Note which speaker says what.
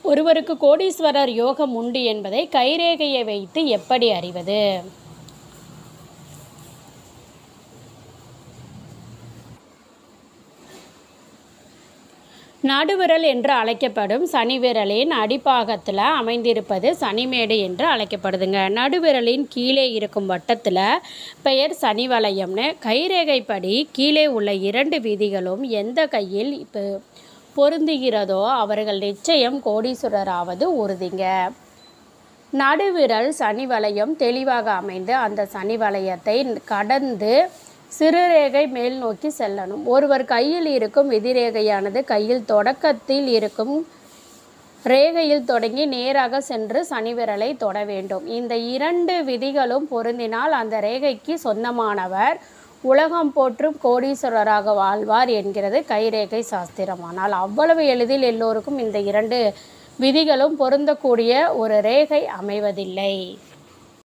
Speaker 1: ஒருவருக்கு கோடீஸ்வரர் யோகம் உண்டு என்பதை கைரேகையை வைத்து எப்படி அறிவது நடுவிரல் என்று அழைக்கப்படும் சனி விரலின் அடிப்பாகத்தில் அமைந்திருப்பது சனிமேடு என்று அழைக்கப்படுதுங்க நடுவிரலின் கீழே இருக்கும் வட்டத்தில் பெயர் சனி வளையம்னு கைரேகைப்படி கீழே உள்ள இரண்டு விதிகளும் எந்த கையில் இப்போ பொருந்துகிறதோ அவர்கள் நிச்சயம் கோடீஸ்வரராவது உறுதிங்க நடுவிரல் சனி வளையம் தெளிவாக அமைந்து அந்த சனி வளையத்தை கடந்து சிறுரேகை மேல் நோக்கி செல்லணும் ஒருவர் கையில் இருக்கும் விதிரேகையானது கையில் தொடக்கத்தில் இருக்கும் ரேகையில் தொடங்கி நேராக சென்று சனி விரலை தொட வேண்டும் இந்த இரண்டு விதிகளும் பொருந்தினால் அந்த ரேகைக்கு சொந்தமானவர் உலகம் போற்றும் கோடீஸ்வரராக வாழ்வார் என்கிறது கைரேகை சாஸ்திரம் ஆனால் அவ்வளவு எளிதில் எல்லோருக்கும் இந்த இரண்டு விதிகளும் பொருந்தக்கூடிய ஒரு ரேகை அமைவதில்லை